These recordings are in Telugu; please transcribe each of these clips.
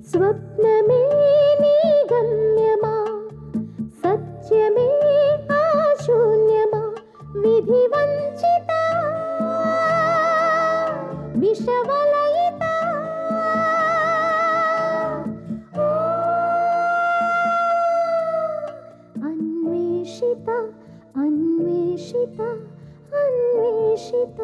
స్వప్నమే నీ గమ్యమా సత్యమే ఆ శూన్యమా విధి వంచిత విషవలయిత ఓ, అన్వేషిత అన్వేషిత అన్వేషిత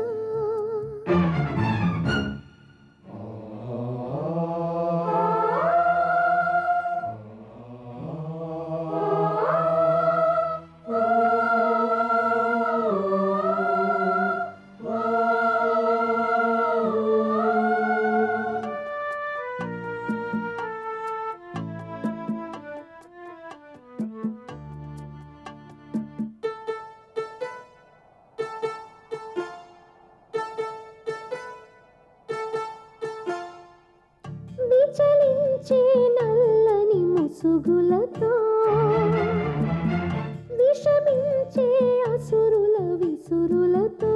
విచలించే నల్లని ముసుగులతో విషమించే అసురుల విసురులతో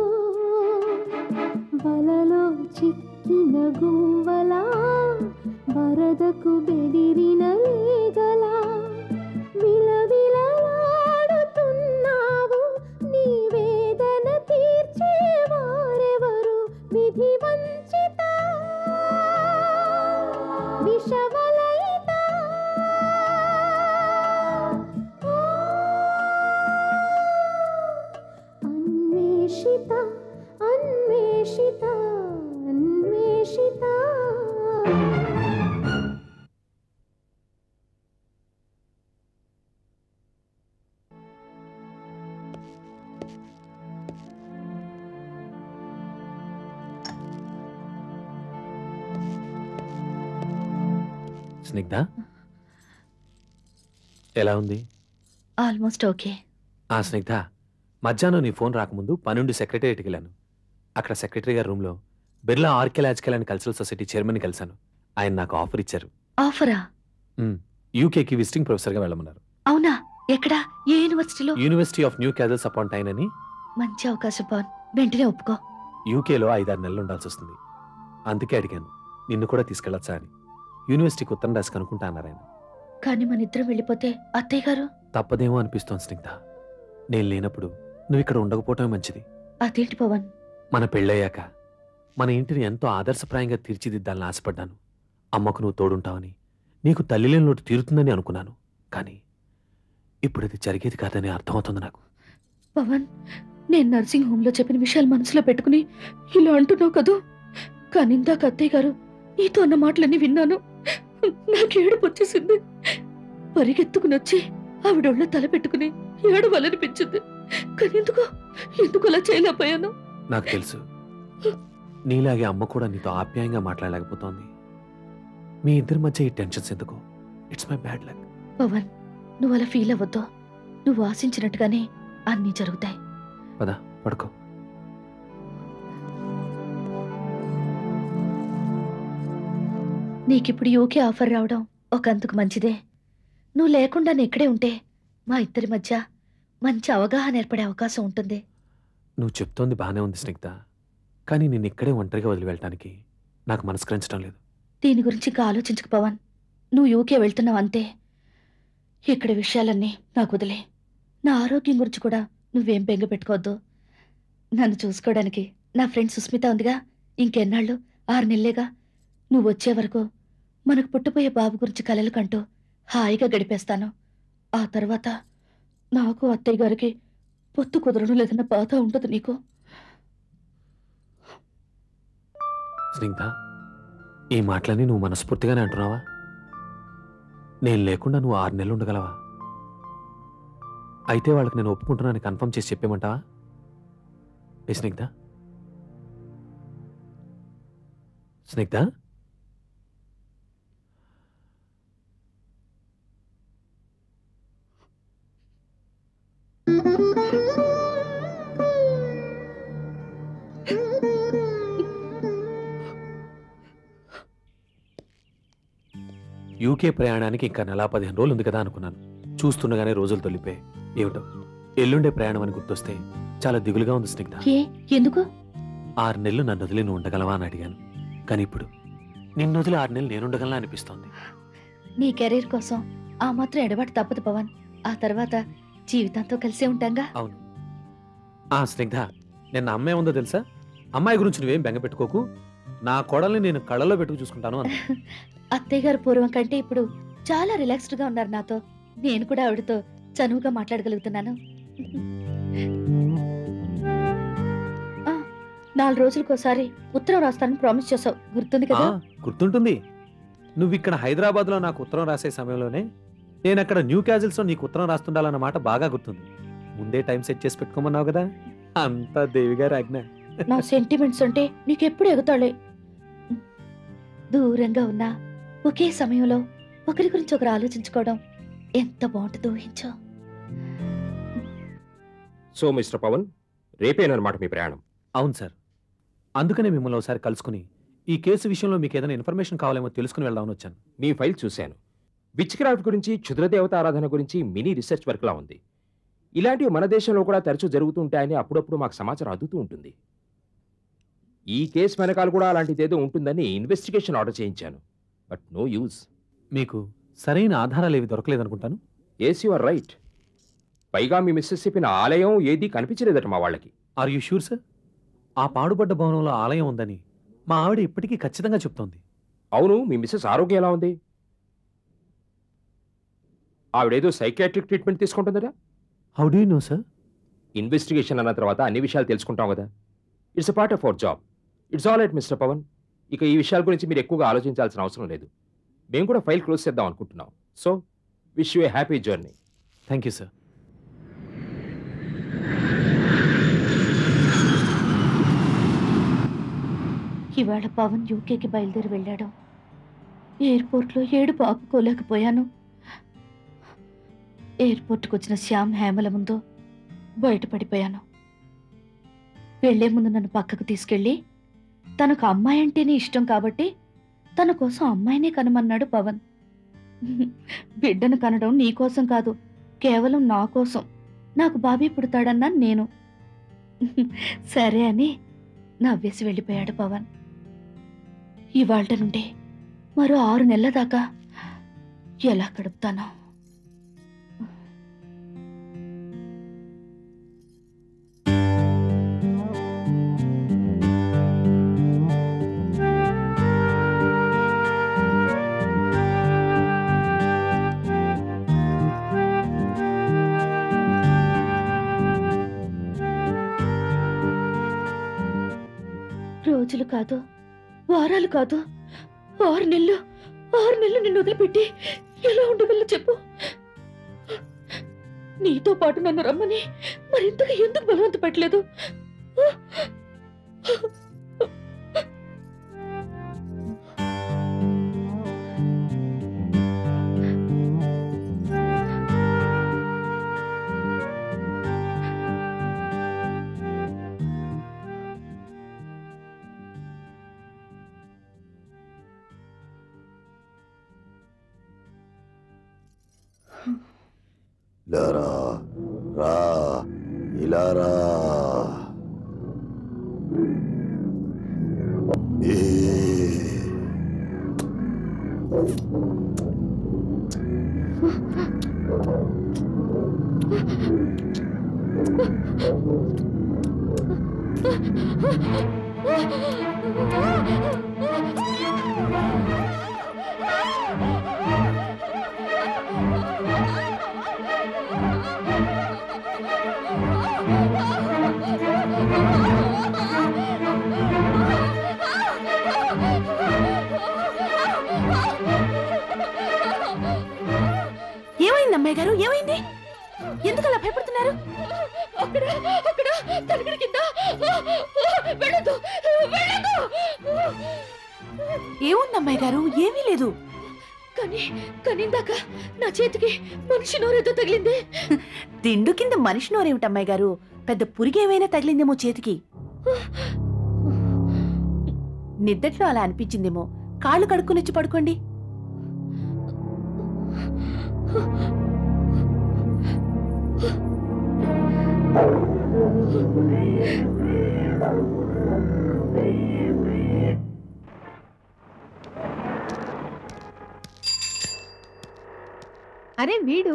వలలో చిక్కిన గువ్వలా వరదకు బెదిరిన లేగలా విలవిలలాడుతున్నావు నీ వేదన తీర్చేవారెవరు విధి వంచిత విషవలయిత ఓ, అన్వేషిత అన్వేషిత అన్వేషిత స్నిగ్ధ ఎలా ఉంది ఆల్మోస్ట్ ఓకే ఆ స్నిగ్ధ మధ్యాహ్నం నీ ఫోన్ రాకముందు పనుండి సెక్రటేరియట్కి వెళ్ళాను అక్కడ సెక్రటరీ గారి రూమ్లో Birla archaeological and cultural society chairman కలిశాను ఆయన నాకు ఆఫర్ ఇచ్చారు ఆఫరా యూకేకి విజిటింగ్ ప్రొఫెసర్గా వెళ్ళమన్నారు అవునా ఎక్కడా ఏ యూనివర్సిటీలో university of new castles appoint అయినని మంచి అవకాశం పవన్ వెంటనే ఒప్పుకో యూకేలో ఐదారు నెలలు ఉండాల్సి వస్తుంది అందుకే అడిగాను నిన్ను కూడా తీసుకెళ్ళొచ్చా అని యూనివర్సిటీకి ఉత్తరం రాసి కనుక్కుంటా అన్నారు ఆయన కానీ మన ఇద్దరం వెళ్ళిపోతే అత్తయ్య గారు తప్పదేమో అనిపిస్తోంది స్నిగ్ధ నేను లేనప్పుడు నువ్వు ఇక్కడ ఉండకపోవటమే మంచిది అదేంటి పవన్ మన పెళ్ళయ్యాక మన ఇంటిని ఎంతో ఆదర్శప్రాయంగా తీర్చిదిద్దాలని ఆశపడ్డాను అమ్మకు నువ్వు తోడుంటావని నీకు తల్లి లేని లోటు తీరుతుందని అనుకున్నాను కానీ ఇప్పుడు ఇది జరిగేది కాదని అర్థమవుతుంది నాకు పవన్ నేను నర్సింగ్ హోమ్ లో చెప్పిన విషయాలు మనసులో పెట్టుకుని ఇలా అంటున్నావు కదూ కానీ ఇందాక అత్తయ్య గారు నీతో అన్న మాటలన్నీ విన్నాను నాకు ఏడుపు వచ్చేసింది పరిగెత్తుకుని వచ్చి ఆవిడొళ్ళ తల పెట్టుకుని ఏడవాలనిపించింది కానీ ఎందుకు ఎందుకు అలా చేయలేకపోయాను నాకు తెలుసు నీలాగే అమ్మ కూడా నీతో ఆప్యాయంగా మాట్లాడలేకపోతోంది మీ ఇద్దరి మధ్య ఈ టెన్షన్స్ ఎందుకు it's my bad luck Pavan నువ్వు అలా ఫీల్ అవ్వద్దు నువ్వు ఆశించినట్టుగానే అన్నీ జరుగుతాయి పద పడుకో నీకిప్పుడు యూకే ఆఫర్ రావడం ఒక అంతకు మంచిదే నువ్వు లేకుండా నేను ఇక్కడే ఉంటే మా ఇద్దరి మధ్య మంచి అవగాహన ఏర్పడే అవకాశం ఉంటుంది నువ్వు చెప్తోంది బాగానే ఉంది స్నిగ్ధ కానీ నేను ఇక్కడే ఒంటరిగా వదిలి వెళ్ళటానికి నాకు మనస్కరించడం లేదు దీని గురించి ఇంకా ఆలోచించకు పవన్ నువ్వు యూకే వెళ్తున్నావు అంతే ఇక్కడ విషయాలన్నీ నాకు వదిలే నా ఆరోగ్యం గురించి కూడా నువ్వేం బెంగ పెట్టుకోవద్దు నన్ను చూసుకోవడానికి నా ఫ్రెండ్ సుస్మిత ఉందిగా ఇంకెన్నాళ్ళు ఆరు నెలలేగా నువ్వు వచ్చే వరకు మనకు పుట్టబోయే బాబు గురించి కలలు కంటూ హాయిగా గడిపేస్తాను ఆ తర్వాత నాకు అత్తయ్య గారికి పొత్తు కుదరడం లేదన్న బాధ ఉండదు నీకు స్నిగ్ధ ఈ మాటలన్నీ నువ్వు మనస్ఫూర్తిగానే అంటున్నావా నేను లేకుండా నువ్వు ఆరు నెలలు ఉండగలవా అయితే వాళ్ళకి నేను ఒప్పుకుంటున్నాను కన్ఫర్మ్ చేసి చెప్పేమంటావా ఏ స్నిగ్ధ స్నిగ్ధ యూకే ప్రయాణానికి ఇంకా నెలా పదిహేను రోజులు ఉంది కదా అనుకున్నాను చూస్తుండగానే రోజులు తొలిపోయి ఏమిటో ఎల్లుండే ప్రయాణం అని గుర్తొస్తే చాలా దిగులుగా ఉంది స్నిగ్ధ ఏ ఎందుకు ఆరు నెలలు నన్ను వదిలి నువ్వు ఉండగలవా అని అడిగాను కానీ ఇప్పుడు నిన్ను వదిలి ఆరు నెలలు నేనుండగలనా అనిపిస్తోంది నీ కెరీర్ కోసం ఆ మాత్రం ఎడబాటు తప్పదు పవన్ ఆ తర్వాత జీవితంతో కలిసే ఉంటాంగా అవును ఆ స్నిగ్ధ నిన్న అమ్మాయి ఉందో తెలుసా అమ్మాయి గురించి నువ్వేం బెంగ పెట్టుకోకు నా కోడల్ని నేను కళ్ళలో పెట్టుకు చూసుకుంటాను అంది. అత్తయ్య గారు పూర్వం కంటే ఇప్పుడు చాలా రిలాక్స్డ్ గా ఉన్నారు నాతో నేను కూడా ఆవిడతో చనువుగా మాట్లాడగలుగుతున్నాను ఆ, నాలుగు రోజులకోసారి ఉత్తరం రాస్తానని ప్రామిస్ చేసావు గుర్తుంది ఆ, కదా గుర్తుంటుంది నువ్వు ఇక్కడ హైదరాబాద్ లో నాకు ఉత్తరం రాసే సమయంలోనే నేను అక్కడ న్యూ క్యాజిల్స్ లో నీకు ఉత్తరం రాస్తుండాలన్న మాట బాగా గుర్తుంది ముందే టైం సెట్ చేసి పెట్టుకోమన్నావు కదా అంతా దేవి గారి ఆజ్ఞ నా సెంటిమెంట్స్ అంటే నీకెప్పుడు ఎగుతాళే దూరంగా ఉన్నా ఒకే సమయంలో ఒకరి గురించి ఒకరు ఆలోచించుకోవడం ఎంత బాగుంటుందో ఊహించో సో మిస్టర్ పవన్ రేపేనమాట మీ ప్రయాణం అవును సార్ అందుకనే మిమ్మల్ని ఒకసారి కలుసుకుని ఈ కేసు విషయంలో మీకు ఏదైనా ఇన్ఫర్మేషన్ కావాలేమో తెలుసుకుని వెళ్దామని వచ్చాను మీ ఫైల్ చూశాను విచ్ క్రాఫ్ట్ గురించి క్షుద్రదేవత ఆరాధన గురించి మినీ రీసెర్చ్ వర్క్లా ఉంది ఇలాంటివి మన దేశంలో కూడా తరచూ జరుగుతుంటాయని అప్పుడప్పుడు మాకు సమాచారం అందుతూ ఉంటుంది ఈ కేసు వెనకాల కూడా అలాంటిదేదో ఉంటుందని ఇన్వెస్టిగేషన్ ఆర్డర్ చేయించాను బట్ నో యూజ్ మీకు సరైన ఆధారాలు ఏవి దొరకలేదనుకుంటాను ఎస్ యు ఆర్ రైట్ పైగా మీ మిస్సెస్ చెప్పిన ఆలయం ఏదీ కనిపించలేదట మా వాళ్ళకి ఆర్ యూ షూర్ సార్ ఆ పాడుపడ్డ భవనంలో ఆలయం ఉందని మా ఆవిడ ఇప్పటికీ ఖచ్చితంగా చెప్తోంది అవును మీ మిస్సెస్ ఆరోగ్యం ఎలా ఉంది ఆవిడేదో సైకాట్రిక్ ట్రీట్మెంట్ తీసుకుంటుందట how do know sir investigation అన్న తర్వాత అన్ని విషయాలు తెలుసుకుంటాం కదా it's a part of our job it's all right mister Pavan ఇక ఈ విషయాల గురించి మీరు ఎక్కువగా ఆలోచించాల్సిన అవసరం లేదు మేము కూడా ఫైల్ క్లోజ్ చేద్దాం అనుకుంటున్నాం so wish you a happy journey thank you sir ఇవాళ పవన్ యూకేకి బయలుదేరి వెళ్ళాడు ఎయిర్పోర్ట్లో ఏడుపు ఆపుకోలేకపోయాను ఎయిర్పోర్ట్కి వచ్చిన శ్యామ్ హేమల ముందు బయటపడిపోయాను వెళ్లే ముందు నన్ను పక్కకు తీసుకెళ్ళి తనకు అమ్మాయి అంటేనే ఇష్టం కాబట్టి తన కోసం అమ్మాయినే కనమన్నాడు పవన్ బిడ్డను కనడం నీ కోసం కాదు కేవలం నా కోసం నాకు బాబీ పుడతాడన్నాను నేను సరే అని నవ్వేసి వెళ్ళిపోయాడు పవన్ ఇవాళ నుండి మరో ఆరు నెలల దాకా ఎలా గడుపుతానో రోజులు కాదు వారాలు కాదు ఆరు నెలలు ఆరు నెలలు నిన్ను వదిలిపెట్టి ఎలా ఉండగలను చెప్పు నీతో పాటు నన్ను రమ్మని మరింతగా ఎందుకు బలవంత పెట్టలేదు లారా రా ఇలా రా ఏ. ఏమైంది అమ్మాయి గారు ఏమైంది ఎందుకు అలా భయపడుతున్నారు అక్కడ అక్కడ తలగడ కింద వెళ్ళదు వెళ్ళదు ఏముంది అమ్మాయి గారు ఏమీ లేదు కానీ కానీ ఇందాక నా చేతికి మనిషి నోరేదో తగిలింది దిండు కింద మనిషి నోరేమిటి అమ్మాయి గారు పెద్ద పురిగి ఏమైనా తగిలిందేమో చేతికి నిద్దట్లో అలా అనిపించిందేమో కాళ్ళు కడుక్కుని వచ్చి పడుకోండి అరే వీడు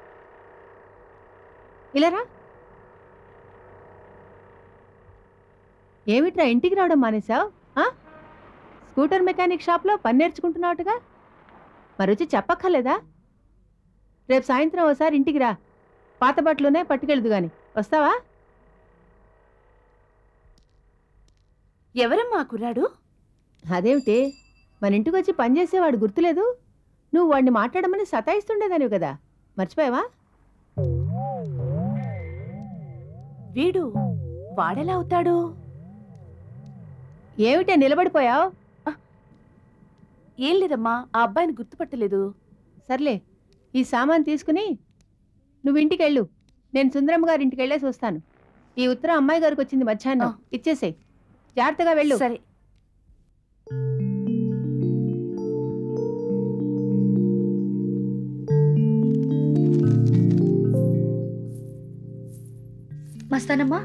ఇలారా ఏమిట్రా ఇంటికి రావడం మానేశావు స్కూటర్ మెకానిక్ షాప్లో పని నేర్చుకుంటున్నావుగా మరి వచ్చి చెప్పక్కర్లేదా రేపు సాయంత్రం ఒకసారి ఇంటికి రా పాత బట్టలునే పట్టుకెళ్ళదు గాని వస్తావా ఎవరమ్మా ఆ కుర్రాడు అదేమిటి మన ఇంటికి వచ్చి పనిచేసేవాడు గుర్తులేదు నువ్వు వాడిని మాట్లాడమని సతాయిస్తుండేదానివి కదా మర్చిపోయావా వీడు వాడెలా అవుతాడు ఏమిటే నిలబడిపోయావు ఏం లేదమ్మా ఆ అబ్బాయిని గుర్తుపట్టలేదు సర్లే ఈ సామాన్ తీసుకుని నువ్వు ఇంటికి వెళ్ళు నేను సుందరమ్మ గారి ఇంటికి వెళ్ళేసి వస్తాను ఈ ఉత్తరం అమ్మాయి గారికి వచ్చింది మధ్యాహ్నం ఆ. ఇచ్చేసేయ్ జాగ్రత్తగా వెళ్ళు సరే మస్తానమ్మా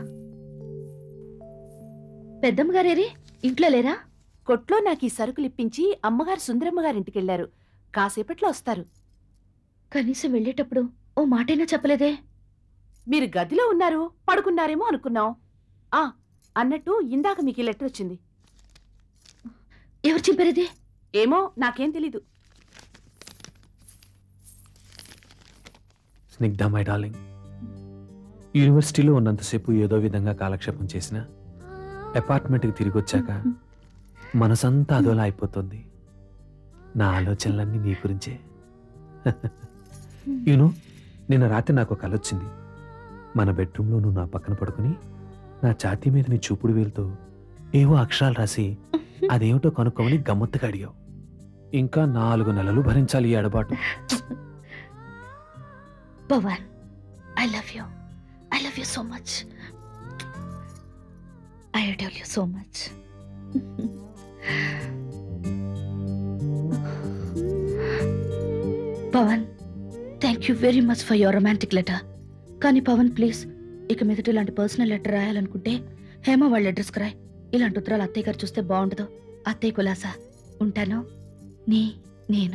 పెద్దమ్మ గారేరి ఇంట్లో లేరా కొట్లో నాకు ఈ సరుకులు ఇప్పించి అమ్మగారు సుందరమ్మ గారింటికి వెళ్ళారు కాసేపట్లో వస్తారు కనీసం వెళ్ళేటప్పుడు ఓ మాటైనా చెప్పలేదే మీరు గదిలో ఉన్నారు పడుకున్నారేమో అనుకున్నాం ఆ అన్నట్టు ఇందాక మీకు ఈ లెటర్ వచ్చింది ఎవరు చింపారిది ఏమో నాకేం తెలీదు స్నిగ్ధ మై డార్లింగ్ యూనివర్సిటీలో ఉన్నంతసేపు ఏదో విధంగా కాలక్షేపం చేసిన అపార్ట్మెంట్కి తిరిగి వచ్చాక మనసంతా అదోలా అయిపోతుంది నా ఆలోచనలన్నీ నీ గురించే యూనో నిన్న రాత్రి నాకు కల వచ్చింది మన బెడ్రూమ్లో నువ్వు నా పక్కన పడుకుని నా ఛాతీ మీద నీ చూపుడు వేలుతో ఏవో అక్షరాలు రాసి అదేమిటో కనుక్కోమని గమ్మత్తుగా అడిగావు ఇంకా నాలుగు నెలలు భరించాలి ఈ ఎడబాటు Pavan I love you I love you so much I adore you so much Pavan thank you very much for your romantic letter కానీ పవన్ ప్లీజ్ ఇక మీదట ఇలాంటి పర్సనల్ లెటర్ రాయాలనుకుంటే హేమ వాళ్ళ అడ్రస్కి రాయ్ ఇలాంటి ఉత్తరాలు అత్తయ్య గారు చూస్తే బాగుండదు అత్తయ్య కులాసా ఉంటాను నీ నేను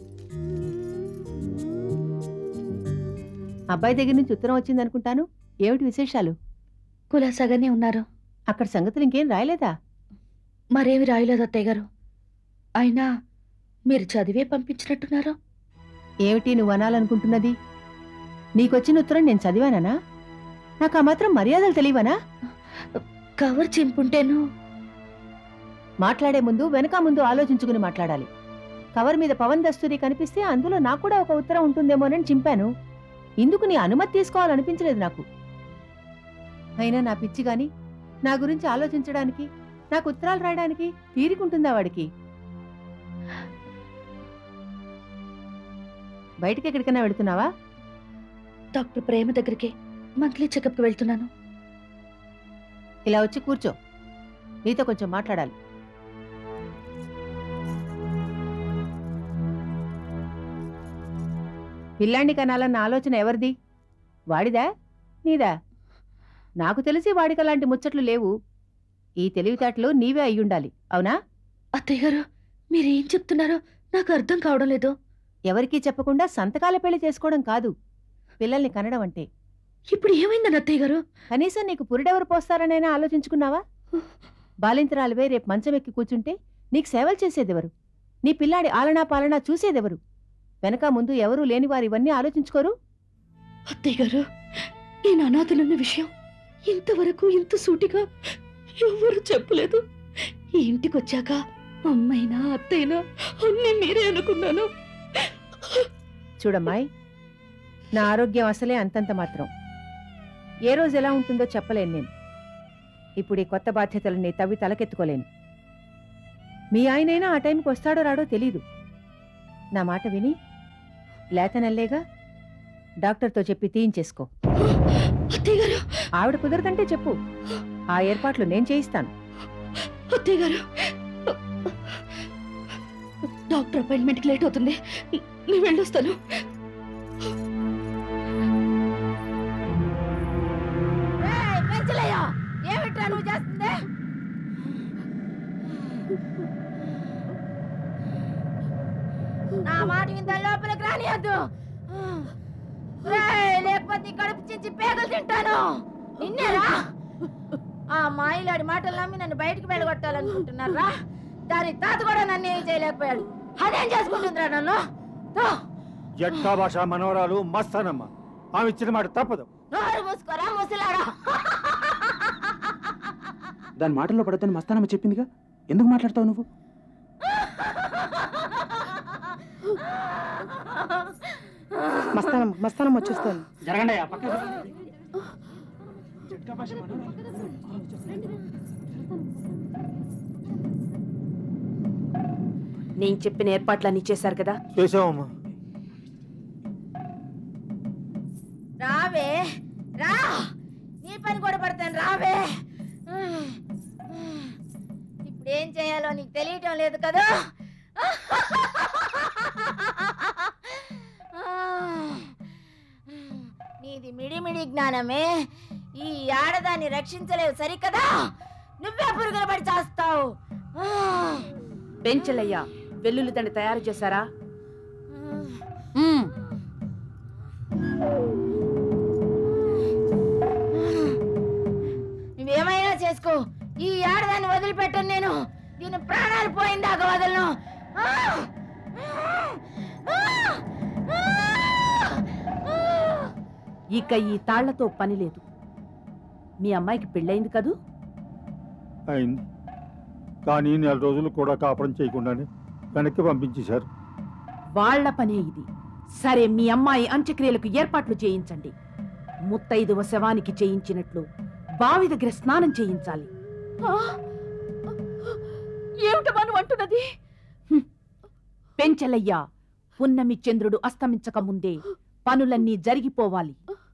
అబ్బాయి దగ్గర నుంచి ఉత్తరం వచ్చింది అనుకుంటాను ఏమిటి విశేషాలు కులాసాగానే ఉన్నారు అక్కడ సంగతులు ఇంకేం రాయలేదా మరేమి రాయలేదు అత్తయ్య గారు అయినా మీరు చదివే పంపించినట్టున్నారు ఏమిటి నువ్వు అనాలనుకుంటున్నది నీకొచ్చిన ఉత్తరం నేను చదివానా నాకు ఆ మాత్రం మర్యాదలు తెలియవనా కవర్ చింపుంటేను మాట్లాడే ముందు వెనక ముందు ఆలోచించుకుని మాట్లాడాలి కవర్ మీద పవన్ దస్తూరి కనిపిస్తే అందులో నాకు కూడా ఒక ఉత్తరం ఉంటుందేమోనని చింపాను ఇందుకు నీ అనుమతి తీసుకోవాలనిపించలేదు నాకు అయినా నా పిచ్చి గాని నా గురించి ఆలోచించడానికి నాకు ఉత్తరాలు రాయడానికి తీరికుంటుందా వాడికి బయటికి ఎక్కడికైనా వెళుతున్నావా డాక్టర్ ప్రేమ దగ్గరికి మంత్లీ చెకప్కి వెళ్తున్నాను ఇలా వచ్చి కూర్చో నీతో కొంచెం మాట్లాడాలి పిల్లాన్ని కనాలన్న ఆలోచన ఎవరిది వాడిదా నీదా నాకు తెలిసి వాడికి అలాంటి ముచ్చట్లు లేవు ఈ తెలివితేటలు నీవే అయ్యుండాలి అవునా అత్తయ్య గారు మీరేం చెప్తున్నారో నాకు అర్థం కావడం లేదు ఎవరికీ చెప్పకుండా సంతకాల పెళ్లి చేసుకోవడం కాదు పిల్లల్ని కనడం అంటే ఇప్పుడు ఏమైందని అత్తయ్య గారు కనీసం నీకు పురిడెవరు పోస్తారనైనా ఆలోచించుకున్నావా బాలింతరాలువే రేపు మంచం ఎక్కి కూర్చుంటే నీకు సేవలు చేసేదెవరు నీ పిల్లాడి ఆలనా పాలనా చూసేదెవరు వెనక ముందు ఎవరూ లేని వారు ఇవన్నీ ఆలోచించుకోరు అత్తయ్య గారు నేను అనాథనన్న విషయం ఇంతవరకు ఇంత సూటిగా ఎవరు చెప్పలేదు ఈ ఇంటికి వచ్చాక అమ్మైనా అత్తయ్యనా అన్నీ మీరే అనుకున్నాను చూడమ్మాయి నా ఆరోగ్యం అసలే అంతంత మాత్రం ఏ రోజు ఎలా ఉంటుందో చెప్పలేను నేను ఇప్పుడు ఈ కొత్త బాధ్యతలని తవ్వి తలకెత్తుకోలేను మీ ఆయనైనా ఆ టైంకి వస్తాడో రాడో తెలీదు నా మాట విని లేత నెల్లేగా డాక్టర్తో చెప్పి తీయించేసుకో అత్తయ్య గారు ఆవిడ కుదరదంటే చెప్పు ఆ ఏర్పాట్లు నేను చేయిస్తాను అత్తయ్య గారు డాక్టర్ అపాయింట్మెంట్కి లేట్ అవుతుంది నేను వెళ్ళొస్తాను ఏమిట్రా నువ్వు చేస్తుంది నా మాట ఇంత లోపలికి రానియద్దు రేయ్, లేకపోతే నీ కడుపు చించి పేగలు తింటాను నిన్నేరా ఆ మాయిలాడి మాటలు నమ్మి నన్ను బయటికి వెళ్ళగొట్టాలనుకుంటున్నారా దాని తాత కూడా నన్ను ఏం చేయలేకపోయాడు అదేం చేసుకుంటుందిరా నన్ను తో, జట్కా భాష మనవరాలు మస్తానమ్మ ఆమె ఇచ్చిన మాట తప్పదు నోరు మూసుకోరా ముసలాడా దాని మాటల్లో పడద్దని మస్తానమ్మ చెప్పిందిగా ఎందుకు మాట్లాడతావు నువ్వు మస్తానం మస్తానం వచ్చేస్తాను జరగండి నేను చెప్పిన ఏర్పాట్లన్నీ చేశారు కదా చేసావమ్మా రావే రా నీ పని కూడా పడతాను రావే ఇప్పుడు ఏం చేయాలో నీకు తెలియటం లేదు కదా నీది మిడిమిడి జ్ఞానమే ఈ ఆడదాన్ని రక్షించలేవు సరికదా నువ్వే పురుగులు పడి చేస్తావు పెంచలయ్యా వెల్లుల్లి తండ్రి తయారు చేశారా మ్మ్. నువ్వేమైనా చేసుకో ఈ ఆడదాన్ని వదిలిపెట్టను నేను దీని ప్రాణాలు పోయిందాక వదలను ఆ! ఆ! ఆ! ఇక ఈ తాళ్లతో పని లేదు మీ అమ్మాయికి పెళ్ళయింది కదూ అయింది కానీ నెల రోజులు కూడా కాపురం చేయకుండానే వెనక్కి పంపించేశారు వాళ్ళ పనే ఇది సరే మీ అమ్మాయి అంత్యక్రియలకు ఏర్పాట్లు చేయించండి ముత్తైదువ శవానికి చేయించినట్లు బావి దగ్గర స్నానం చేయించాలి ఏమిటమ్మా నువ్వు అంటున్నది పెంచలయ్యా పున్నమి చంద్రుడు అస్తమించక ముందే పనులన్నీ జరిగిపోవాలి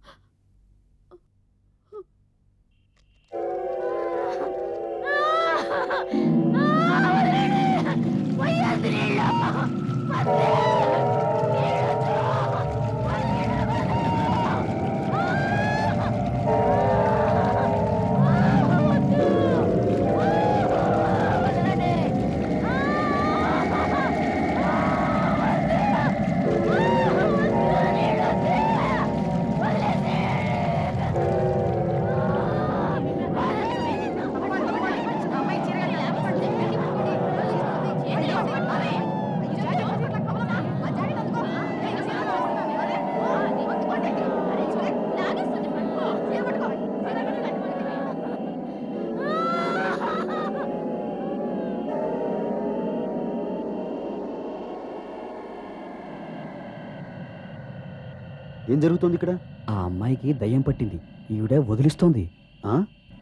ఏం జరుగుతుంది ఇక్కడ ఆ అమ్మాయికి దయ్యం పట్టింది ఈవిడ వదిలిస్తోంది ఆ?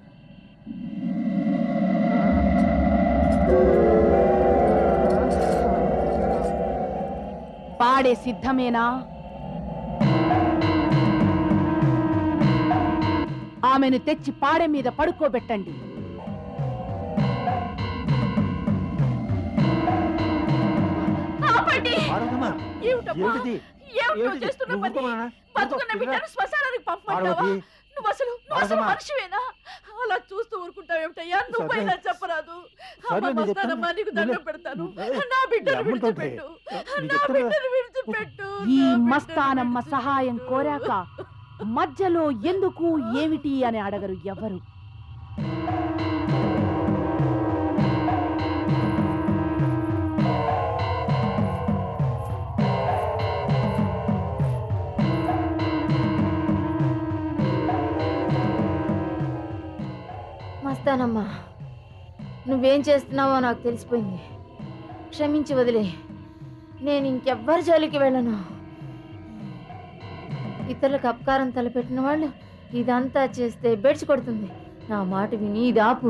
పాడే సిద్ధమేనా ఆమెను తెచ్చి పాడె మీద పడుకోబెట్టండి ఆపండి పార్వతమ్మ, ఏమిటమ్మా ఏమిటిది? ఏమిటో ఏమిటిది? చేస్తున్న నువ్వు పని ఊరుకోమా? బతుకున్న ఊరుకో, బిడ్డను శ్మశానానికి పంపమంటావా పార్వతి నువ్వు అసలు నువ్వు అసలు పార్వతమ్మ. మనిషివేనా అలా చూస్తూ ఊరుకుంటావేమిటయ్యా నువ్వైనా సరే. చెప్పరాదు సరే, అమ్మ నేను వస్తానమ్మా చెప్తాను. నీకు దండం నేను- పెడతాను నువ్వు- నా బిడ్డను రమ్మంటుంటే. విడిచిపెట్టు నేను నా చెప్తాను కదా. బిడ్డను విడిచిపెట్టు ఈ నా బిడ్డను మస్తానమ్మ విడిచిపెట్టు. సహాయం కోరాక మధ్యలో ఎందుకు ఏమిటి అని అడగరు ఎవరు మస్తానమ్మా నువ్వేం చేస్తున్నావో నాకు తెలిసిపోయింది క్షమించి వదిలే నేను ఇంకెవ్వరి జోలికి వెళ్ళను ఇతరులకు అపకారం తలపెట్టిన వాళ్ళు ఇదంతా చేస్తే బెడ్చి కొడుతుంది నా మాట విని ఇది ఆపు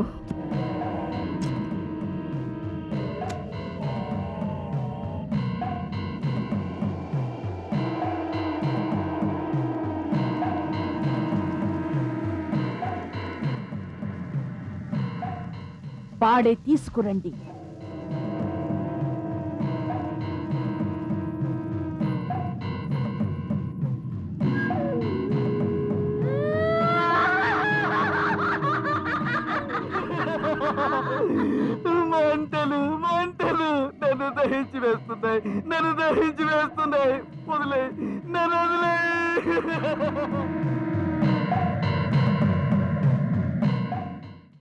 పాడే తీసుకురండి మంటలు మంటలు నన్ను దహించి వేస్తున్నాయి నన్ను దహించి వేస్తున్నాయి వదిలే నన్ను వదిలే